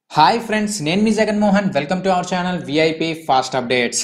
hi friends నేను మీ Jaganmohan welcome to our channel VIP fast updates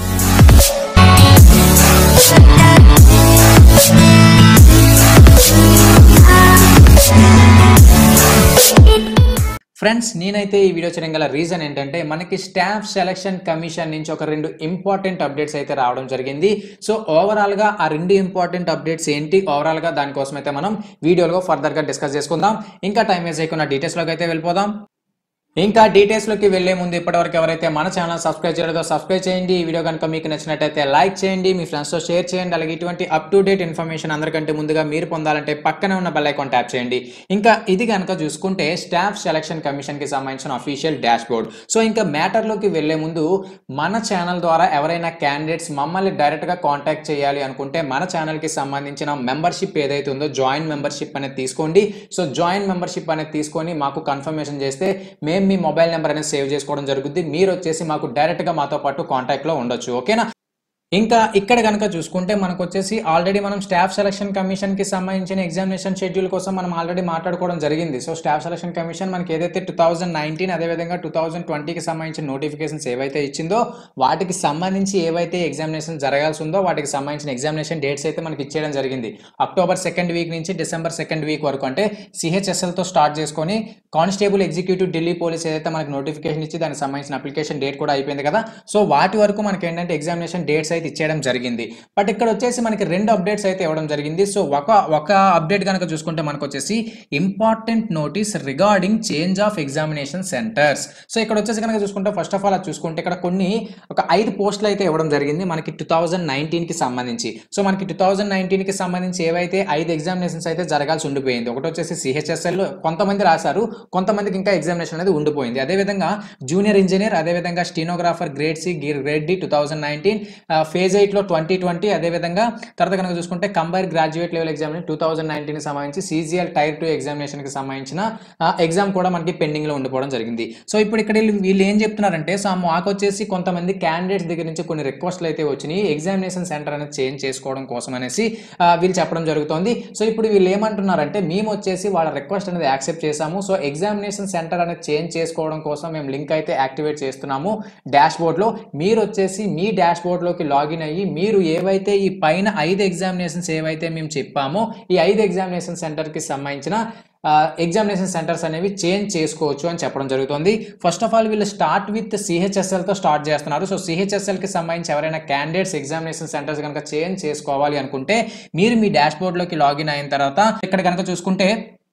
friends నేనైతే ఈ వీడియో చేయడం గల రీజన్ ఏంటంటే మనకి స్టాఫ్ సెలక్షన్ కమిషన్ నుంచి ఒక రెండు ఇంపార్టెంట్ అప్డేట్స్ అయితే రావడం జరిగింది సో ఓవరాల్గా ఆ రెండు ఇంపార్టెంట్ అప్డేట్స్ ఏంటి ఓవరాల్గా దానికోసం అయితే మనం వీడియోలో ఫర్దర్గా డిస్కస్ చేసుకుందాం ఇంకా టైం వేస్ట్ చేయకుండా డీటెయిల్స్లోకి అయితే వెళ్ళిపోదాం ఇంకా డీటెయిల్స్లోకి వెళ్లే ముందు ఇప్పటివరకు ఎవరైతే మన ఛానల్ సబ్స్క్రైబ్ చేయలేదో సబ్స్క్రైబ్ చేయండి ఈ వీడియో కనుక మీకు నచ్చినట్టయితే లైక్ చేయండి మీ ఫ్రెండ్స్తో షేర్ చేయండి అలాగే ఇటువంటి అప్ టు డేట్ ఇన్ఫర్మేషన్ అందరికంటే ముందుగా మీరు పొందాలంటే పక్కనే ఉన్న బెల్ ఐకాన్ ట్యాప్ చేయండి ఇంకా ఇది కనుక చూసుకుంటే స్టాఫ్ సెలక్షన్ కమిషన్కి సంబంధించిన అఫీషియల్ డాష్ బోర్డ్ సో ఇంకా మ్యాటర్లోకి వెళ్లే ముందు మన ఛానల్ ద్వారా ఎవరైనా క్యాండిడేట్స్ మమ్మల్ని డైరెక్ట్గా కాంటాక్ట్ చేయాలి అనుకుంటే మన ఛానల్కి సంబంధించిన మెంబర్షిప్ ఏదైతే ఉందో జాయిన్ మెంబర్షిప్ అనేది తీసుకోండి సో జాయిన్ మెంబర్షిప్ అనేది తీసుకొని మాకు కన్ఫర్మేషన్ చేస్తే మేము మీ మొబైల్ నెంబర్ అనేది సేవ్ చేసుకోవడం జరుగుద్ది మీరు వచ్చేసి మాకు డైరెక్ట్గా మాతో పాటు కాంటాక్ట్లో ఉండొచ్చు ఓకేనా ఇంకా ఇక్కడ కనుక చూసుకుంటే మనకు వచ్చేసి ఆల్రెడీ మనం స్టాఫ్ సెలక్షన్ కమిషన్ కి సంబంధించిన ఎగ్జామినేషన్ షెడ్యూల్ కోసం మనం ఆల్రెడీ మాట్లాడుకోవడం జరిగింది సో స్టాఫ్ సెలక్షన్ కమిషన్ మనకి ఏదైతే టూ థౌజండ్ నైన్టీన్ అదేవిధంగా టూ థౌజండ్ ట్వంటీకి సంబంధించిన నోటిఫికేషన్స్ ఏవైతే ఇచ్చిందో వాటికి సంబంధించి ఏవైతే ఎగ్జామినేషన్ జరగాల్సి ఉందో వాటికి సంబంధించిన ఎగ్జామినేషన్ డేట్స్ అయితే మనకి ఇచ్చేయడం జరిగింది అక్టోబర్ సెకండ్ వీక్ నుంచి డిసెంబర్ సెకండ్ వీక్ వరకు అంటే సిహెచ్ఎస్ఎల్తో స్టార్ట్ చేసుకొని కానిస్టేబుల్ ఎగ్జిక్యూటివ్ ఢిల్లీ పోలీస్ ఏదైతే మనకి నోటిఫికేషన్ ఇచ్చి దానికి సంబంధించిన అప్లికేషన్ డేట్ కూడా అయిపోయింది కదా సో వాటి వరకు మనకి ఏంటంటే ఎగ్జామినేషన్ డేట్స్ అయితే ఇచ్చేయడం జరిగింది బట్ ఇక్కడ వచ్చేసి మనకి రెండు అప్డేట్స్ అయితే ఇవ్వడం జరిగింది సో ఒక ఒక అప్డేట్ కనుక చూసుకుంటే మనకు వచ్చేసి important notice regarding change of examination centres so ఇక్కడ వచ్చేసి కనుక చూసుకుంటే ఫస్ట్ ఆఫ్ ఆల్ అది చూసుకుంటే ఇక్కడ కొన్ని ఒక ఐదు పోస్టులు అయితే ఇవ్వడం జరిగింది మనకి టూ థౌజండ్ నైన్టీన్కి సంబంధించి సో మనకి టూ థౌజండ్ నైన్టీన్కి సంబంధించి ఏవైతే ఐదు ఎగ్జామినేషన్స్ అయితే జరగాల్సి ఉండిపోయింది ఒకటి వచ్చేసి సిహెచ్ఎస్ఎల్ కొంతమంది రాశారు కొంతమందికి ఇంకా ఎగ్జామినేషన్ అనేది ఉండిపోయింది అదేవిధంగా జూనియర్ ఇంజనీర్ అదేవిధంగా stenographer grade C grade D two thousand nineteen phase ఎయిట్లో ట్వంటీ ట్వంటీ అదేవిధంగా తర్వాత కనుక చూసుకుంటే combined graduate level exam two thousand నైన్టీన్కి సంబంధించి సీజీఎల్ టైర్ టూ ఎగ్జామినేషన్కి సంబంధించిన ఎగ్జామ్ కూడా మనకి పెండింగ్లో ఉండిపోవడం జరిగింది సో ఇప్పుడు ఇక్కడ వీళ్ళు వీళ్ళు ఏం చెప్తున్నారంటే సో మాకు వచ్చేసి కొంతమంది క్యాండిడేట్స్ దగ్గర నుంచి కొన్ని రిక్వెస్ట్లు అయితే వచ్చినాయి ఎగ్జామినేషన్ సెంటర్ అనేది చేంజ్ చేసుకోవడం కోసం అనేసి ఆ, వీళ్ళు చెప్పడం జరుగుతోంది సో ఇప్పుడు వీళ్ళు ఏమంటున్నారంటే మేము వచ్చేసి వాళ్ళ రిక్వెస్ట్ అనేది యాక్సెప్ట్ చేసాము సో ఎగ్జామినేషన్ సెంటర్ అనేది చేంజ్ చేసుకోవడం కోసం మేము లింక్ అయితే యాక్టివేట్ చేస్తున్నాము డాష్ బోర్డ్లో మీరు వచ్చేసి మీ డాష్ బోర్డ్లోకి లాగిన్ అయ్యి మీరు ఏవైతే ఈ పైన ఐదు ఎగ్జామినేషన్స్ ఏవైతే మేము చెప్పామో ఈ ఐదు ఎగ్జామినేషన్ సెంటర్కి సంబంధించిన ఎగ్జామినేషన్ సెంటర్స్ అనేవి చేంజ్ చేసుకోవచ్చు అని చెప్పడం జరుగుతుంది ఫస్ట్ ఆఫ్ ఆల్ వీళ్ళు స్టార్ట్ విత్ సిహెచ్ఎస్ఎల్తో స్టార్ట్ చేస్తున్నారు సో సిహెచ్ఎస్ఎల్కి సంబంధించి ఎవరైనా క్యాండిడేట్స్ ఎగ్జామినేషన్ సెంటర్స్ కనుక చేంజ్ చేసుకోవాలి అనుకుంటే మీరు మీ డాష్ బోర్డ్లోకి లాగిన్ అయిన తర్వాత ఇక్కడ కనుక చూసుకుంటే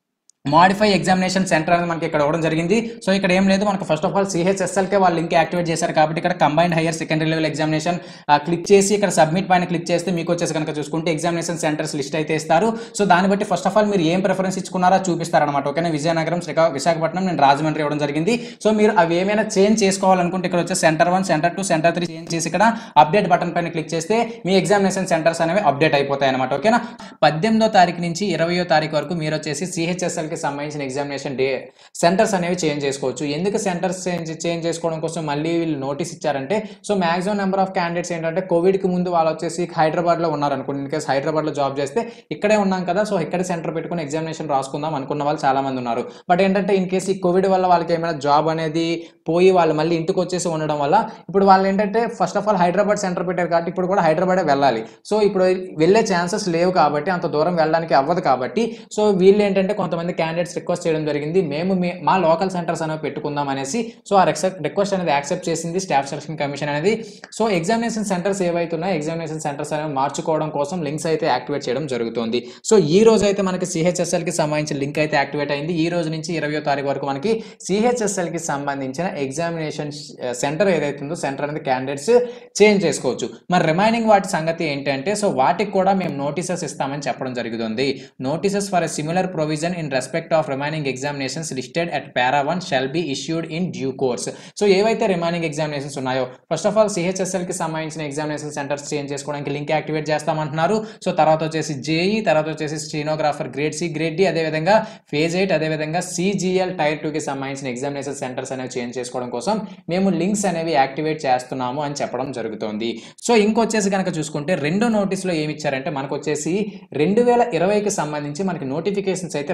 మాడిఫై ఎగ్జామినేషన్ సెంటర్ అనేది మనకి ఇక్కడ ఇవ్వడం జరిగింది సో ఇక్కడ ఏం లేదు మనకు ఫస్ట్ ఆఫ్ ఆల్ సిహెచ్ఎస్ఎల్కే వాళ్ళు లింక్ యాక్టివేట్ చేశారు కాబట్టి ఇక్కడ combined higher secondary level examination click చేసి ఇక్కడ సబ్మిట్ పైన క్లిక్ చేస్తే మీకు వచ్చేసి కనుక చూసుకుంటే ఎగ్జామినేషన్ సెంటర్స్ లిస్ట్ అయితే ఇస్తారు సో దాన్ని బట్టి ఫస్ట్ ఆఫ్ ఆల్ మీరు ఏం ప్రిఫరెన్స్ ఇచ్చుకున్నారో చూపిస్తారనమాట ఓకేనా విజయనగరం శ్రీకా విశాఖపట్నం నేను రాజమండ్రి ఇవ్వడం జరిగింది సో మీరు అవి ఏమైనా చేంజ్ చేసుకోవాలనుకుంటే ఇక్కడ వచ్చే centre one centre two centre three change చేసి ఇక్కడ అప్డేట్ బటన్ పైన క్లిక్ చేస్తే మీ ఎగ్జామినేషన్ సెంటర్స్ అనేవి అప్డేట్ అయిపోతాయి అనమాట ఓకేనా పద్దెనిమిదో తారీఖు నుంచి ఇరవయో తారీఖు వరకు మీరు వచ్చేసి సిహెచ్ఎస్ఎల్ కి సంబంధించిన ఎగ్జామినేషన్ డే సెంటర్స్ అనేవి చేంజ్ చేసుకోవచ్చు ఎందుకు సెంటర్స్ చేంజ్ చేంజ్ చేసుకోవడం కోసం మళ్ళీ వీళ్ళు నోటీస్ ఇచ్చారంటే so maximum number of candidates ఏంటంటే కోవిడ్ కి ముందు వాళ్ళు వచ్చేసి హైదరాబాద్ లో ఉన్నారు అనుకోండి ఇన్ కేసు హైదరాబాద్ లో జాబ్ చేస్తే ఇక్కడే ఉన్నాం కదా సో ఇక్కడ సెంటర్ పెట్టుకుని ఎగ్జామినేషన్ రాసుకుందాం అనుకున్న వాళ్ళు చాలా మంది ఉన్నారు బట్ ఏంటంటే ఇన్ కేసు ఈ కోవిడ్ వల్ల వాళ్ళకి ఏమైనా జాబ్ అనేది పోయి వాళ్ళు మళ్ళీ ఇంటికి వచ్చేసి ఉండడం వల్ల ఇప్పుడు వాళ్ళు ఏంటంటే first of all Hyderabad centre పెట్టారు కాబట్టి ఇప్పుడు కూడా హైదరాబాదే వెళ్ళాలి సో ఇప్పుడు వెళ్ళే ఛాన్సెస్ లేవు కాబట్టి అంత దూరం వెళ్ళడానికి అవ్వదు కాబట్టి సో వీళ్ళు ఏంటంటే కొంతమంది క్యాండిడేట్స్ రిక్వెస్ట్ చేయడం జరిగింది మేము మీ- మా లోకల్ సెంటర్స్ అనేవి పెట్టుకుందాం అనేసి సో ఆ రిక్వెస్ట్ అనేది యాక్సెప్ట్ చేసింది స్టాఫ్ సెలక్షన్ కమిషన్ అనేది సో ఎగ్జామినేషన్ సెంటర్స్ ఏవైతే ఉన్నాయో ఎగ్జామినేషన్ సెంటర్స్ అనేవి మార్చుకోవడం కోసం లింక్స్ అయితే యాక్టివేట్ చేయడం జరుగుతుంది సో ఈ రోజు అయితే మనకి సిహెచ్ఎస్ఎల్ కి సంబంధించిన లింక్ అయితే యాక్టివేట్ అయింది ఈ రోజు నుంచి ఇరవయో తారీఖు వరకు మనకి సిహెచ్ఎస్ఎల్ కి సంబంధించిన ఎగ్జామినేషన్ సెంటర్ ఏదైతే ఉందో సెంటర్ అనేది క్యాండిడేట్స్ చేంజ్ చేసుకోవచ్చు మరి రిమైనింగ్ వాటి సంగతి ఏంటంటే సో వాటికి కూడా మేము నోటీసెస్ ఇస్తామని చెప్పడం జరుగుతుంది notices for a similar provision in respect of remaining examinations listed at para one shall be issued in due course so ఏవైతే రిమైనింగ్ ఎగ్జామినేషన్స్ ఉన్నాయో ఫస్ట్ ఆఫ్ ఆల్ సిహెచ్ఎస్ఎల్ కి సంబంధించిన ఎగ్జామినేషన్ సెంటర్స్ చేంజ్ చేసుకోవడానికి link activate చేస్తామంటున్నారు so తర్వాత వచ్చేసి JE తర్వాత వచ్చేసి stenographer grade C grade D అదేవిధంగా ఫేజ్ ఎయిట్ అదేవిధంగా సిజిఎల్ టైర్ టూ కి సంబంధించిన ఎగ్జామినేషన్ సెంటర్స్ అనేవి చేంజ్ చేసుకోవడం కోసం మేము లింక్స్ అనేవి యాక్టివేట్ చేస్తున్నాము అని చెప్పడం జరుగుతుంది సో ఇంకొచ్చేసి కనుక చూసుకుంటే రెండో నోటీస్లో ఏమి ఇచ్చారంటే మనకు వచ్చేసి రెండు వేల ఇరవైకి సంబంధించి మనకి నోటిఫికేషన్స్ అయితే రావాల్సి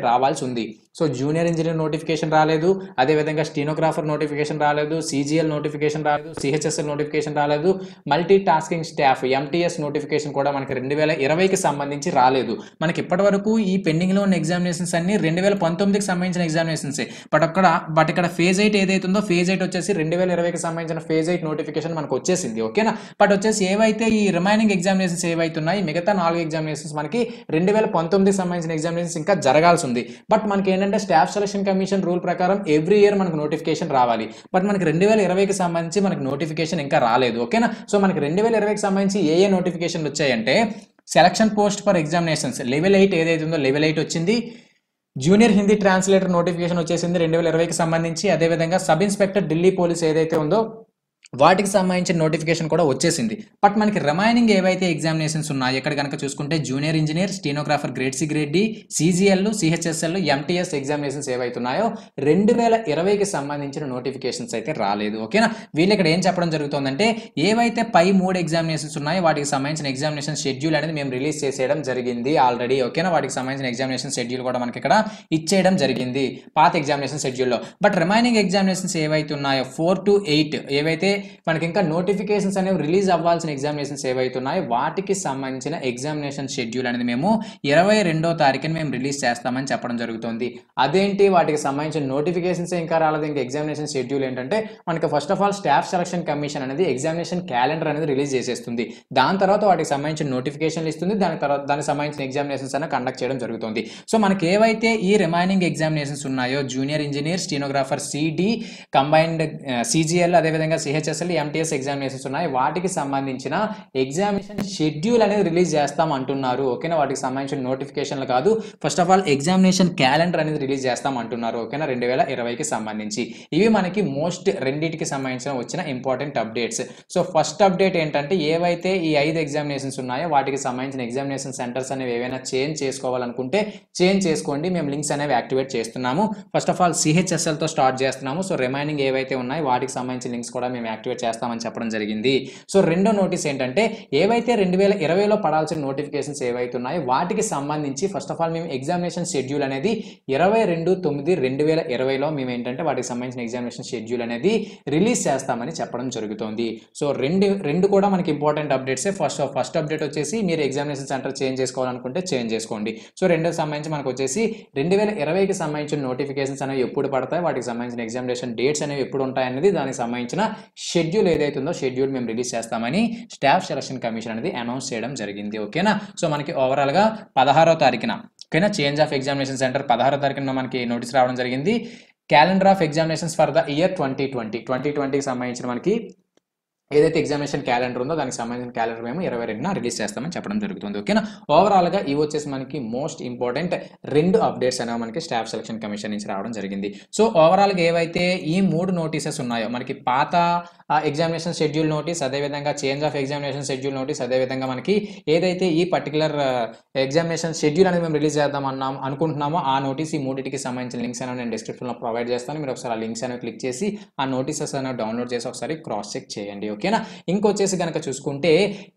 జరగాల్సి ఉంది సో జూనియర్ ఇంజనీర్ నోటిఫికేషన్ రాలేదు అదేవిధంగా స్టీనోగ్రాఫర్ నోటిఫికేషన్ రాలేదు సీజీఎల్ నోటిఫికేషన్ రాలేదు సిహెచ్ఎస్ఎల్ నోటిఫికేషన్ రాలేదు multi tasking staff MTS notification కూడా మనకి రెండు వేల ఇరవైకి సంబంధించి రాలేదు మనకి ఇప్పటి వరకు ఈ పెండింగ్లో ఉన్న ఎగ్జామినేషన్స్ అన్ని రెండు వేల పంతొమ్మిదికి సంబంధించిన ఎగ్జామినేషన్సే బట్ అక్కడ బట్ ఇక్కడ ఫేజ్ ఎయిట్ ఏదైతే ఉందో ఫేజ్ ఎయిట్ వచ్చేసి రెండు వేల ఇరవైకి సంబంధించిన ఫేజ్ ఎయిట్ నోటిఫికేషన్ మనకు వచ్చేసింది ఓకేనా బట్ వచ్చేసి ఏవైతే ఈ రిమైనింగ్ ఎగ్జామినేషన్స్ ఏవైతే ఉన్నాయి మిగతా నాలుగు ఎగ్జామినేషన్స్ మనకి రెండు వేల పంతొమ్మిదికి సంబంధించిన ఎగ్జామినేషన్స్ ఇంకా జరగాల్సి ఉంది బట్ మనకి ఏంటంటే స్టాఫ్ సెలక్షన్ కమిషన్ రూల్ ప్రకారం ఎవ్రీ ఇయర్ మనకు నోటిఫికేషన్ రావాలి బట్ మనకి రెండు వేల ఇరవైకి సంబంధించి మనకి నోటిఫికేషన్ ఇంకా రాలేదు ఓకేనా సో మనకి రెండు వేల ఇరవైకి సంబంధించి ఏ ఏ నోటిఫికేషన్లు వచ్చాయంటే selection post for examinations level eight ఏదైతే ఉందో లెవెల్ ఎయిట్ వచ్చింది జూనియర్ హిందీ ట్రాన్స్లేటర్ నోటిఫికేషన్ వచ్చేసింది రెండు వేల ఇరవైకి సంబంధించి అదేవిధంగా సబ్ ఇన్స్పెక్టర్ ఢిల్లీ పోలీస్ ఏదైతే ఉందో వాటికి సంబంధించిన నోటిఫికేషన్ కూడా వచ్చేసింది బట్ మనకి రిమైనింగ్ ఏవైతే ఎగ్జామినేషన్స్ ఉన్నాయో ఇక్కడ కనుక చూసుకుంటే junior engineer stenographer grade C grade D CGL CHSL MTS examinations ఏవైతే ఉన్నాయో రెండు వేల ఇరవైకి సంబంధించిన నోటిఫికేషన్స్ అయితే రాలేదు ఓకేనా వీళ్ళు ఇక్కడ ఏం చెప్పడం జరుగుతుందంటే ఏవైతే పై మూడు ఎగ్జామినేషన్స్ ఉన్నాయో వాటికి సంబంధించిన ఎగ్జామినేషన్ షెడ్యూల్ అనేది మేము రిలీజ్ చేసేయడం జరిగింది ఆల్రెడీ ఓకేనా వాటికి సంబంధించిన ఎగ్జామినేషన్ షెడ్యూల్ కూడా మనకి ఇక్కడ ఇచ్చేయడం జరిగింది పాత ఎగ్జామినేషన్ షెడ్యూల్లో బట్ రిమైనింగ్ ఎగ్జామినేషన్స్ ఏవైతే ఉన్నాయో ఫోర్ టు ఎయిట్ ఏవైతే మనకి ఇంకా నోటిఫికేషన్స్ అనేవి రిలీజ్ అవ్వాల్సిన ఎగ్జామినేషన్స్ ఏవైతే ఉన్నాయో వాటికి సంబంధించిన ఎగ్జామినేషన్ షెడ్యూల్ అనేది మేము ఇరవై రెండో తారీఖున మేము రిలీజ్ చేస్తామని చెప్పడం జరుగుతుంది అదేంటి వాటికి సంబంధించిన నోటిఫికేషన్స్ ఇంకా రాలేదు ఇంకా ఎగ్జామినేషన్ షెడ్యూల్ ఏంటంటే మనకి first of all staff selection commission అనేది ఎగ్జామినేషన్ క్యాలెండర్ అనేది రిలీజ్ చేసేస్తుంది దాని తర్వాత వాటికి సంబంధించిన నోటిఫికేషన్లు ఇస్తుంది దాని తర్వాత దానికి సంబంధించిన ఎగ్జామినేషన్స్ అనేది కండక్ట్ చేయడం జరుగుతుంది సో మనకి ఏవైతే ఈ రిమైనింగ్ ఎగ్జామినేషన్స్ ఉన్నాయో junior engineer stenographer CD combined CGL అదేవిధంగా సిహెచ్ఎస్ఎల్ ఎంటీఎస్ ఎగ్జామినేషన్స్ ఉన్నాయి వాటికి సంబంధించిన ఎగ్జామినేషన్ షెడ్యూల్ అనేది రిలీజ్ చేస్తాం అంటున్నారు ఓకేనా వాటికి సంబంధించిన నోటిఫికేషన్లు కాదు first of all examination calendar అనేది రిలీజ్ చేస్తాం అంటున్నారు ఓకేనా రెండు వేల ఇరవైకి సంబంధించి ఇవి మనకి మోస్ట్ రెండింటికి సంబంధించిన వచ్చిన important updates so first update ఏంటంటే ఏవైతే ఈ ఐదు ఎగ్జామినేషన్స్ ఉన్నాయో వాటికి సంబంధించిన ఎగ్జామినేషన్ సెంటర్స్ అనేవి ఏవైనా చేంజ్ చేసుకోవాలనుకుంటే చేంజ్ చేసుకోండి మేము లింక్స్ అనేవి యాక్టివేట్ చేస్తున్నాము ఫస్ట్ ఆఫ్ ఆల్ సిహెచ్ఎస్ఎల్తో స్టార్ట్ చేస్తున్నాము సో రిమైనింగ్ ఏవైతే ఉన్నాయో వాటికి సంబంధించిన లింక్స్ కూడా మేము యాక్టివేట్ చేస్తామని చెప్పడం జరిగింది సో రెండో నోటీస్ ఏంటంటే ఏవైతే రెండు వేల ఇరవైలో పడాల్సిన నోటిఫికేషన్స్ ఏవైతే ఉన్నాయో వాటికి సంబంధించి ఫస్ట్ ఆఫ్ ఆల్ మేము ఎగ్జామినేషన్ షెడ్యూల్ అనేది ఇరవై రెండు తొమ్మిది రెండు వేల ఇరవైలో మేము ఏంటంటే వాటికి సంబంధించిన ఎగ్జామినేషన్ షెడ్యూల్ అనేది రిలీజ్ చేస్తామని చెప్పడం జరుగుతుంది సో రెండు రెండు కూడా మనకి ఇంపార్టెంట్ అప్డేట్సే ఫస్ట్ ఫస్ట్ అప్డేట్ వచ్చేసి మీరు ఎగ్జామినేషన్ సెంటర్ చేంజ్ చేసుకోవాలనుకుంటే చేంజ్ చేసుకోండి సో రెండో సంబంధించి మనకు వచ్చేసి రెండు వేల ఇరవైకి సంబంధించిన నోటిఫికేషన్స్ అనేవి ఎప్పుడు పడతాయి వాటికి సంబంధించిన ఎగ్జామినేషన్ డేట్స్ అనేవి ఎప్పుడు ఉంటాయనేది దానికి సంబంధించిన షెడ్యూల్ ఏదైతే ఉందో షెడ్యూల్ మేము రిలీజ్ చేస్తామని స్టాఫ్ సెలక్షన్ కమిషన్ అనేది అనౌన్స్ చేయడం జరిగింది ఓకేనా సో మనకి ఓవరాల్గా పదహారో తారీఖున ఓకేనా చేంజ్ ఆఫ్ ఎగ్జామినేషన్ సెంటర్ పదహారో తారీఖున మనకి నోటీస్ రావడం జరిగింది calendar of examinations for the year twenty twenty twenty ట్వంటీకి సంబంధించిన మనకి ఏదైతే ఎగ్జామినేషన్ క్యాలెండర్ ఉందో దానికి సంబంధించిన క్యాలెండర్ మేము ఇరవై రెండున రిలీజ్ చేస్తామని చెప్పడం జరుగుతుంది ఓకేనా ఓవరాల్గా ఇవి వచ్చేసి మనకి మోస్ట్ ఇంపార్టెంట్ రెండు అప్డేట్స్ అనేవి మనకి స్టాఫ్ సెలక్షన్ కమిషన్ నుంచి రావడం జరిగింది సో ఓవరాల్గా ఏవైతే ఈ మూడు నోటీసెస్ ఉన్నాయో మనకి పాత ఎగ్జామినేషన్ షెడ్యూల్ నోటీస్ అదేవిధంగా change of examination schedule notice అదేవిధంగా మనకి ఏదైతే ఈ పర్టికులర్ ఎగ్జామినేషన్ షెడ్యూల్ అనేది మేము రిలీజ్ చేద్దాం అన్నాం అనుకుంటున్నామో ఆ నోటీస్ ఈ మూడింటికి సంబంధించిన లింక్స్ అనేవి నేను డిస్క్రిప్షన్లో ప్రొవైడ్ చేస్తాను మీరు ఒకసారి ఆ లింక్స్ అనేవి క్లిక్ చేసి ఆ నోటీసెస్ అనేవి డౌన్లోడ్ చేసి ఒకసారి క్రాస్ చెక్ చేయండి ఓకేనా ఇంకొచ్చేసి కనుక చూసుకుంటే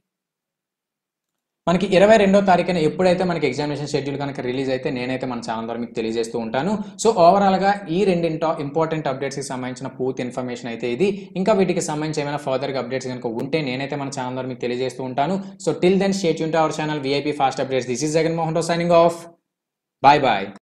మనకి ఇరవై రెండో తారీఖున ఎప్పుడైతే మనకి ఎగ్జామినేషన్ షెడ్యూల్ కనుక రిలీజ్ అయితే నేనైతే మన ఛానల్ ద్వారా మీకు తెలియజేస్తూ ఉంటాను సో ఓవరాల్గా ఈ రెండు ఇంపార్టెంట్ అప్డేట్స్కి సంబంధించిన పూర్తి ఇన్ఫర్మేషన్ అయితే ఇది ఇంకా వీటికి సంబంధించి ఏమైనా ఫర్దర్గా అప్డేట్స్ కనుక ఉంటే నేనైతే మన ఛానల్ ద్వారా మీకు తెలియజేస్తూ ఉంటాను సో టిల్ దెన్ స్టేట్ యూన్ to our channel VIP fast updates this is Jagan Mohan Rao signing off bye bye